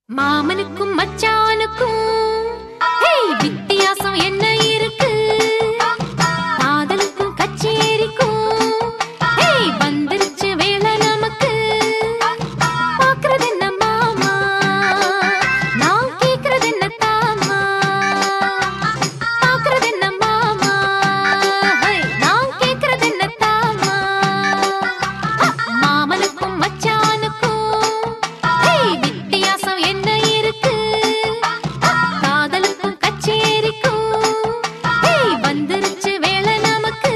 மாமனுக்கும் மச்சானுக்கும் hey, வித்தியாசம் என்ன இருக்கு காதலுக்கும் கச்சேரிக்கும் ஹேய், வந்துருச்சு வேலை நமக்கு பாக்குறது என்ன மாமா நான் கேக்குறது என்ன தாமா பாக்குறது என்ன மாமா ஹேய், நான் கேக்குறது என்ன தாமா மாமனுக்கும் மச்சானுக்கும் ஹேய், வித்தியாசம் என்ன இருக்கு காதலுக்கும் கச்சேரிக்கும் ஹேய், வந்துருச்சு வேலை நமக்கு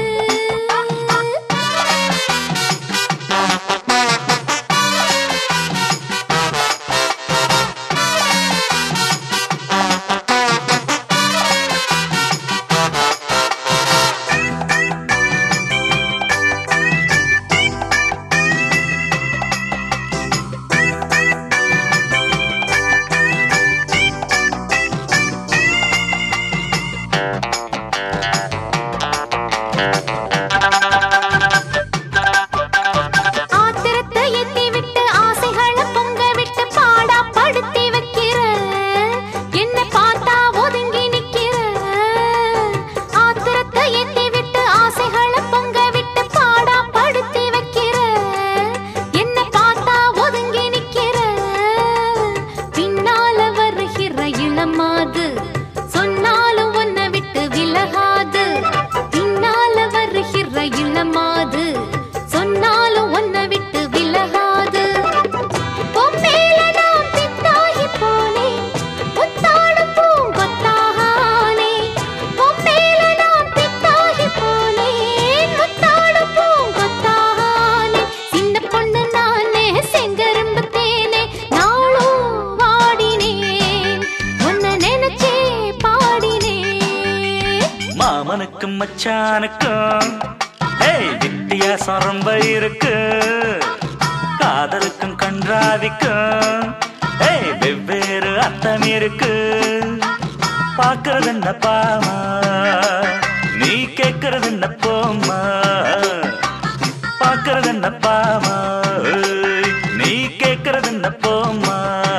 ஆத்திரத்தை எத்தி விட்டு ஆசைகளை பொங்க விட்டு பாடா படுத்தி வைக்கிற என்ன பார்த்தா ஒதுங்கி நிக்கிற ஆத்திரத்தை எத்தி விட்டு ஆசைகளை பொங்க விட்டு பாடா படுத்தி வைக்கிற என்ன பார்த்தா ஒதுங்கி நிக்கிற பின்னால வருகிற இளமாது சொன்னாலும் உன்னை விட்டு விலகாது பின்னால வருகிற இளமாது சொன்னாலும் உன்னை விட்டு விலகாது பொம்மேல நான் பித்தாகி போனேன் புத்தாடும் பூங்கொத்தாகானே பொம்மேல நான் பித்தாகி போனேன் புத்தாடும் பூங்கொத்தாகானே சின்ன பொண்ணு நானே செங்கரும்பு தேனே நாளும் வாடினேன் உன்னை நினைச்சே பாடினேன் மாமனுக்கும் மச்சானுக்கும் ஏய் வித்தியாசம் ரொம்ப இருக்கு காதலுக்கும் கன்றாவிக்கும் ஏய் வெவ்வேறு அர்த்தம் இருக்கு பாக்குறது என்ன பாமா நீ கேக்குறது என்ன போமா பாக்குறது என்ன பாமா ஏய், நீ கேக்குறது என்ன போமா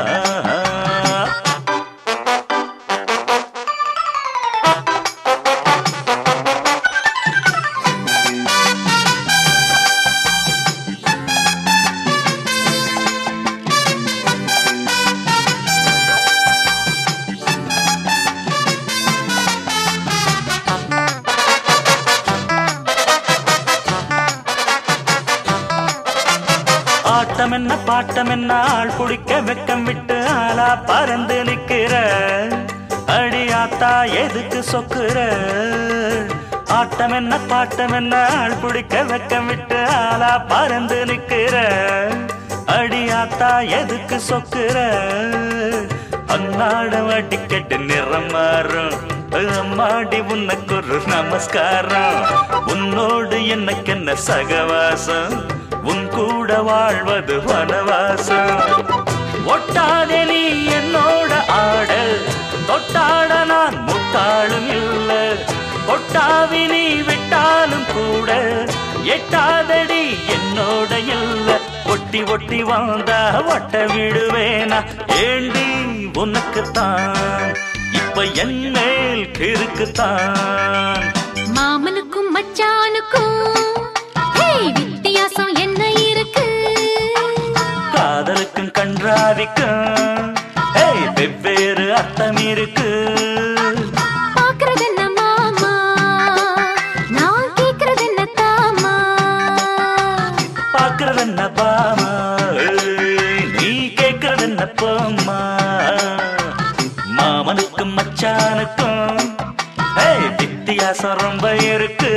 ஆட்டம் என்ன பாட்டம் என்ன ஆள் குடிக்க வெக்கம் விட்டு ஆளா பறந்து நிக்கிற அடி ஆத்தா எதுக்கு சொக்குற ஆட்டம் என்ன பாட்டம் என்ன ஆள் குடிக்க வெக்கம் விட்டு ஆளா பறந்து நிக்கிற அடி ஆத்தா எதுக்கு சொக்குற அன்னாடம் அடிக்கட்டு நிறம் மாறும் அம்மாடி உனக்கு ஒரு நமஸ்காரம் உன்னோடு எனக்கு என்ன சகவாசம் உன் கூட வாழ்வது வனவாசம் ஒட்டாதே நீ என்னோட ஆட தொட்டாட நான் முட்டாளும் இல்ல ஒட்டாவி நீ விட்டாலும் கூட எட்டாதடி என்னோட இல்ல ஒட்டி ஒட்டி வந்தா ஒட்ட விடுவேனா ஏண்டி உனக்குத்தான் இப்ப என் மேல் கிறுக்குத்தான் மாமனுக்கும் மச்சானுக்கும் ஹேய், வித்தியாசம் என்ன இருக்கு காதலுக்கும் கன்றாவிக்கும் ஏய் வெவ்வேறு அர்த்தம் இருக்கு பாக்குறது என்ன மாமா நான் கேக்குறது என்ன தாமா பாக்குறது என்ன பாமா ஏய், நீ கேக்குறது என்ன போம்மா மாமனுக்கும் மச்சானுக்கும் ஏய் வித்தியாசம் ரொம்ப இருக்கு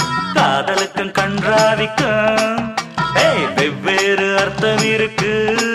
காதலுக்கும் கன்றாவிக்கும் ஏய் வெவ்வேறு அர்த்தம் இருக்கு